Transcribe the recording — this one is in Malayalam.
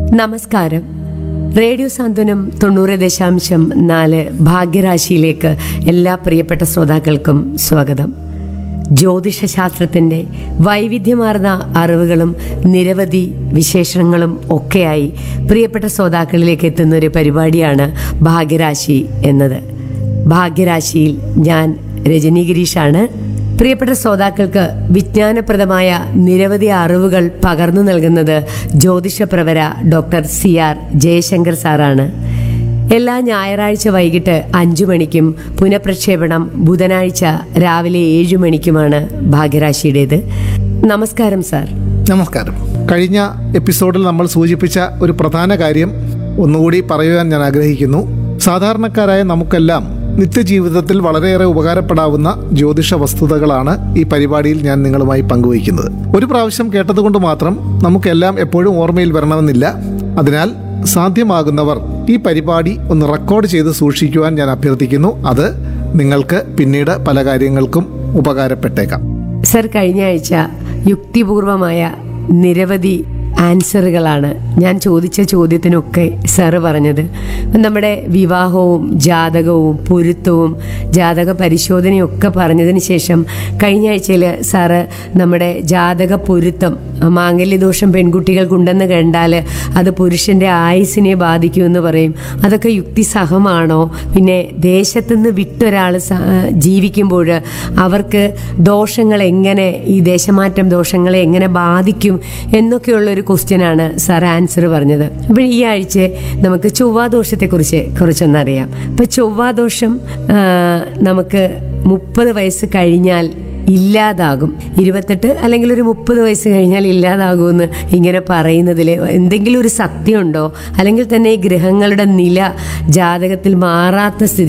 നമസ്കാരം റേഡിയോ സാന്ത്വനം തൊണ്ണൂറ് ദശാംശം നാല് ഭാഗ്യരാശിയിലേക്ക് എല്ലാ പ്രിയപ്പെട്ട ശ്രോതാക്കൾക്കും സ്വാഗതം ജ്യോതിഷശാസ്ത്രത്തിന്റെ വൈവിധ്യമാർന്ന അറിവുകളും നിരവധി വിശേഷണങ്ങളും ഒക്കെയായി പ്രിയപ്പെട്ട ശ്രോതാക്കളിലേക്ക് എത്തുന്ന ഒരു പരിപാടിയാണ് ഭാഗ്യരാശി എന്നത് ഭാഗ്യരാശിയിൽ ഞാൻ രജനി ഗിരീഷാണ് പ്രിയപ്പെട്ട ശ്രോതാക്കൾക്ക് വിജ്ഞാനപ്രദമായ നിരവധി അറിവുകൾ പകർന്നു നൽകുന്നത് ജ്യോതിഷപ്രവര ഡോക്ടർ സി ആർ ജയശങ്കർ സാറാണ് എല്ലാ ഞായറാഴ്ച വൈകിട്ട് അഞ്ചു മണിക്കും പുനഃപ്രക്ഷേപണം ബുധനാഴ്ച രാവിലെ ഏഴു മണിക്കുമാണ് ഭാഗ്യരാശിയുടേത് നമസ്കാരം സാർ നമസ്കാരം കഴിഞ്ഞ എപ്പിസോഡിൽ നമ്മൾ സൂചിപ്പിച്ച ഒരു പ്രധാന കാര്യം ഒന്നുകൂടി പറയുവാൻ ഞാൻ ആഗ്രഹിക്കുന്നു സാധാരണക്കാരായ നമുക്കെല്ലാം നിത്യജീവിതത്തിൽ വളരെയേറെ ഉപകാരപ്പെടാവുന്ന ജ്യോതിഷ വസ്തുതകളാണ് ഈ പരിപാടിയിൽ ഞാൻ നിങ്ങളുമായി പങ്കുവയ്ക്കുന്നത് ഒരു പ്രാവശ്യം കേട്ടതുകൊണ്ട് മാത്രം നമുക്കെല്ലാം എപ്പോഴും ഓർമ്മയിൽ വരണമെന്നില്ല അതിനാൽ സാധ്യമാകുന്നവർ ഈ പരിപാടി ഒന്ന് റെക്കോർഡ് ചെയ്ത് സൂക്ഷിക്കുവാൻ ഞാൻ അഭ്യർത്ഥിക്കുന്നു അത് നിങ്ങൾക്ക് പിന്നീട് പല കാര്യങ്ങൾക്കും ഉപകാരപ്പെട്ടേക്കാം സർ കഴിഞ്ഞ ആഴ്ച യുക്തിപൂർവമായ നിരവധി ആൻസറുകളാണ് ഞാൻ ചോദിച്ച ചോദ്യത്തിനൊക്കെ സാറ് പറഞ്ഞത് നമ്മുടെ വിവാഹവും ജാതകവും പൊരുത്തവും ജാതക പരിശോധനയും ഒക്കെ പറഞ്ഞതിന് ശേഷം കഴിഞ്ഞ ആഴ്ചയിൽ സാറ് നമ്മുടെ ജാതക പൊരുത്തം മാംഗല്യദോഷം പെൺകുട്ടികൾക്കുണ്ടെന്ന് കണ്ടാൽ അത് പുരുഷന്റെ ആയുസിനെ ബാധിക്കുമെന്ന് പറയും അതൊക്കെ യുക്തിസഹമാണോ പിന്നെ ദേശത്തുനിന്ന് വിട്ടൊരാൾ ജീവിക്കുമ്പോൾ അവർക്ക് ദോഷങ്ങൾ എങ്ങനെ ഈ ദേശമാറ്റം ദോഷങ്ങളെ എങ്ങനെ ബാധിക്കും എന്നൊക്കെയുള്ള ഒരു ക്വസ്റ്റ്യനാണ് സാർ ആൻസർ പറഞ്ഞത് അപ്പോൾ ഈ ആഴ്ച നമുക്ക് ചൊവ്വാദോഷത്തെക്കുറിച്ച് കുറച്ചൊന്നറിയാം ഇപ്പൊ ചൊവ്വാദോഷം ആ, നമുക്ക് മുപ്പത് വയസ്സ് കഴിഞ്ഞാൽ ഇല്ലാതാകും ഇരുപത്തെട്ട് അല്ലെങ്കിൽ ഒരു മുപ്പത് വയസ്സ് കഴിഞ്ഞാൽ ഇല്ലാതാകുമെന്ന് ഇങ്ങനെ പറയുന്നതിൽ എന്തെങ്കിലും ഒരു സത്യമുണ്ടോ അല്ലെങ്കിൽ തന്നെ ഈ ഗ്രഹങ്ങളുടെ നില ജാതകത്തിൽ മാറാത്ത സ്ഥിതി